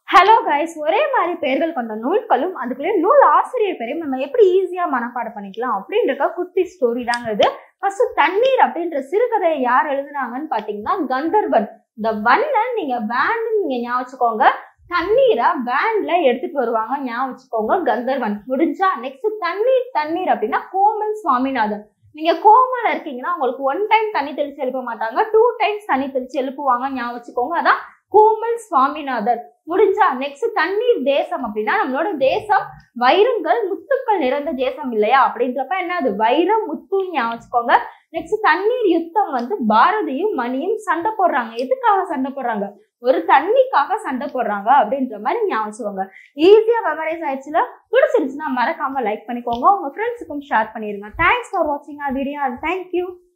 hello guys ஒரே மாதிரி பெயர்கள் கொண்ட நூல்களும் அதுக்குள்ளே நூல் ஆசிரியர் பெயரையும் நம்ம எப்படி ஈஸியா மனப்பாடம் பண்ணிக்கலாம் அப்படின்ற குட்டி ஸ்டோரி தாங்க இது ஃபர்ஸ்ட் தண்ணீர் அப்படின்ற சிறுகதையை யார் எழுதுனாங்கன்னு பாத்தீங்கன்னா கந்தர்வன் இந்த வண்ண நீங்க பேண்ட் நீங்க ஞாபகம் வச்சுக்கோங்க தண்ணீரை பேண்ட்ல எடுத்துட்டு வருவாங்க ஞாபகம் வச்சுக்கோங்க கந்தர்வன் முடிஞ்சா நெக்ஸ்ட் தண்ணீர் தண்ணீர் அப்படின்னா கோமல் சுவாமிநாதன் நீங்க கோமால இருக்கீங்கன்னா உங்களுக்கு ஒன் டைம் தண்ணி தெளிச்சு எழுப்ப மாட்டாங்க டூ டைம்ஸ் தண்ணி தெளிச்சு எழுப்புவாங்க ஞாபகம் வச்சுக்கோங்க அதான் கோமல் சுவாமிநாதன் முடிஞ்சா நெக்ஸ்ட் தண்ணீர் தேசம் அப்படின்னா நம்மளோட தேசம் வைரங்கள் முத்துக்கள் நிறைந்த தேசம் இல்லையா அப்படின்றப்ப என்னது வைரம் முத்து ஞாபகம் வச்சுக்கோங்க நெக்ஸ்ட் தண்ணீர் யுத்தம் வந்து பாரதியும் மணியும் சண்டை போடுறாங்க எதுக்காக சண்டை போடுறாங்க ஒரு தண்ணிக்காக சண்டை போடுறாங்க அப்படின்ற மாதிரி ஞாபகம் வச்சுக்கோங்க ஈஸியா மெமரைஸ் ஆயிடுச்சுல பிடிச்சிருச்சுன்னா மறக்காம லைக் பண்ணிக்கோங்க உங்க ஃப்ரெண்ட்ஸுக்கும் ஷேர் பண்ணிருங்க தேங்க்ஸ் ஃபார் வாட்சிங் ஆர் வீடியோ தேங்க்யூ